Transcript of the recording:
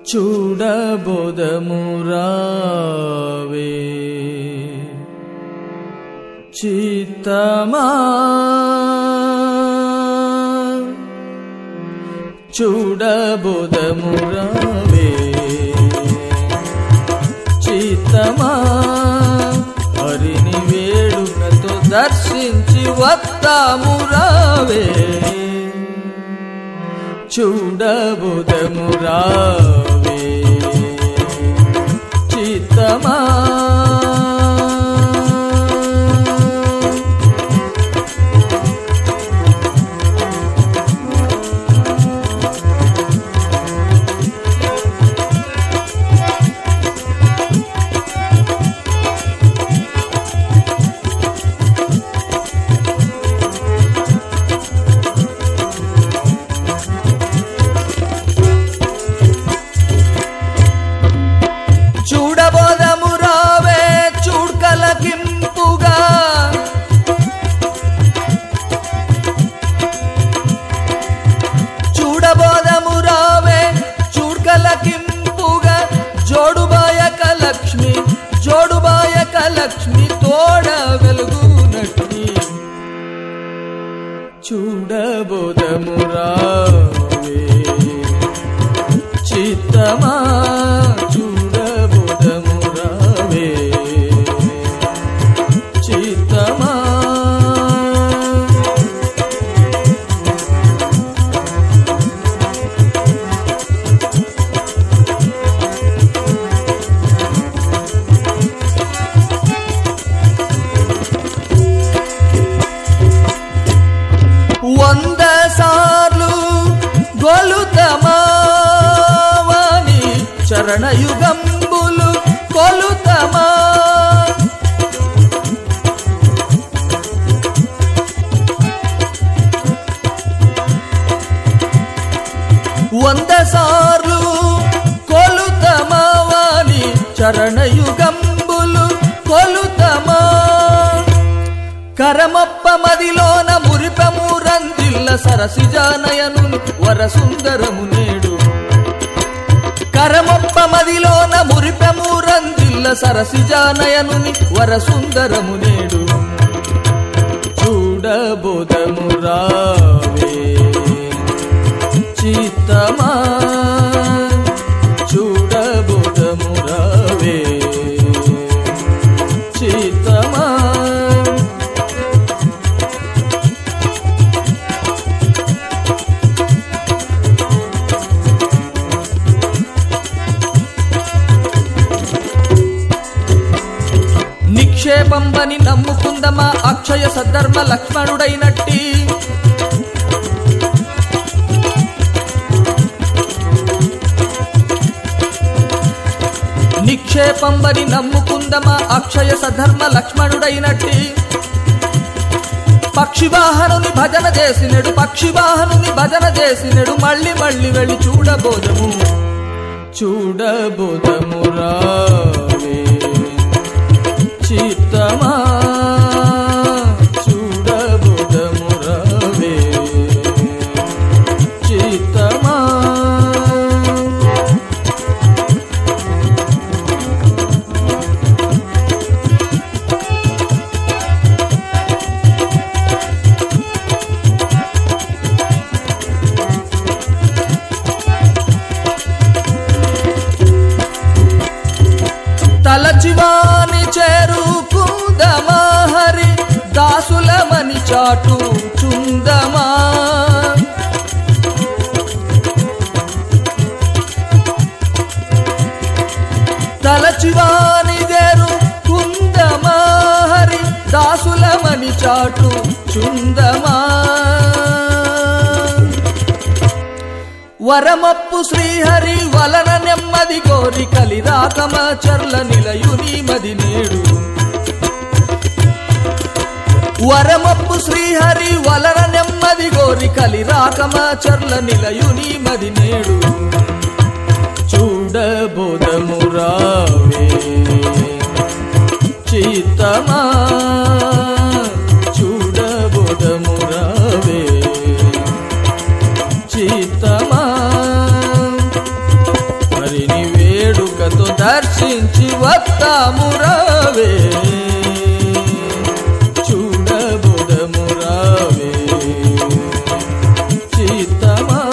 చూడబోదమురావే చిత్తమా చూడబోదమురావే చిత్తమా హరిని వేడుకతో దర్శించి వస్తామురావే చూడబుదమురావే చిత్తమా చూడబోదమురావే చూడ్కలకింపుగా చూడబోదమురావే చూడ్కలకింపుగా జోడుబాయక లక్ష్మి జోడుబాయక లక్ష్మి తోడ వెలుగునట్టి చూడబోదమురావే చిత్తమా చూడబోదమురావే చిత్తమా వంద సార్లు గొలుతమావని చరణయుగంబులు కొలుతమా వంద సార్లు కొలుతమావని చరణయుగంబులు కొలుతమా కరమప్ప మదిలోన మురిపము రంజిల్ల సరసిజానయను వరసుందరము నేడు కరమప్ప మదిలోన మురిపము రంజిల్ల సరసిజానయనుని వరసుందరము నేడు చూడబోదము రావే చిత్తమా చూడబోదము రావే చిత్తమా నిక్షేపంబని నమ్ముకుందమా అక్షయ సద్ధర్మ లక్ష్మణుడైనట్టి నిక్షేపంబని నమ్ముకుందమా అక్షయ సధర్మ లక్ష్మణుడైనట్టి పక్షివాహనుని భజన చేసినడు పక్షివాహనుని భజన చేసినడు మళ్ళీ మళ్ళీ వెళ్ళి చూడబోదము చూడబోదము రావే చిత్తమా చూడబోదము రావే చిత్తమా తలచివాని చేరుకుందమా హరి దాసులమని చాటు చుందమా తలచివాని చేరు కుందమా హరి దాసులమని చాటు చుందమా వరమప్పు శ్రీహరి వలన నెమ్మది కోరి కలిరాకమ చర్ల నిలయుని మది నేడు వరమప్పు శ్రీహరి వలన నెమ్మది కోరి కలిరాకమ చర్ల నిలయుని మది నేడు చూడబోదము రావే చిత్తమా చూడబోదము రావే చిత్తమా హరి దర్శించి వస్తామురావే చూడబుదమురావే చిత్తమా